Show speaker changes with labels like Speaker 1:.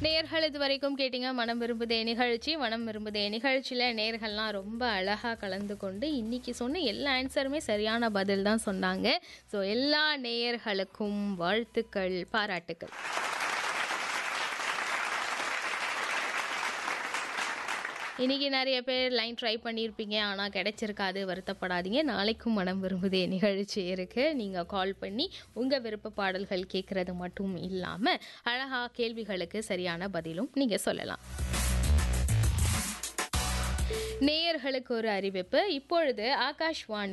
Speaker 1: நேர்கள் இது வரைக்கும் கேட்டீங்க மனம் விரும்புதே நிகழ்ச்சி மனம் விரும்புதே நிகழ்ச்சியில் நேர்கள்லாம் ரொம்ப அழகாக கலந்து கொண்டு இன்னைக்கு சொன்ன எல்லா ஆன்சருமே சரியான பதில் தான் சொன்னாங்க ஸோ எல்லா நேயர்களுக்கும் வாழ்த்துக்கள் பாராட்டுக்கள் இன்னைக்கு நிறைய பேர் லைன் ட்ரை பண்ணியிருப்பீங்க ஆனால் கிடைச்சிருக்காது வருத்தப்படாதீங்க நாளைக்கும் மனம் விரும்புதே நிகழ்ச்சி இருக்குது நீங்கள் கால் பண்ணி உங்கள் விருப்ப பாடல்கள் கேட்குறது மட்டும் இல்லாமல் அழகாக கேள்விகளுக்கு சரியான பதிலும் நீங்கள் சொல்லலாம் நேயர்களுக்கு ஒரு அறிவிப்பு இப்பொழுது ஆகாஷ்வாணி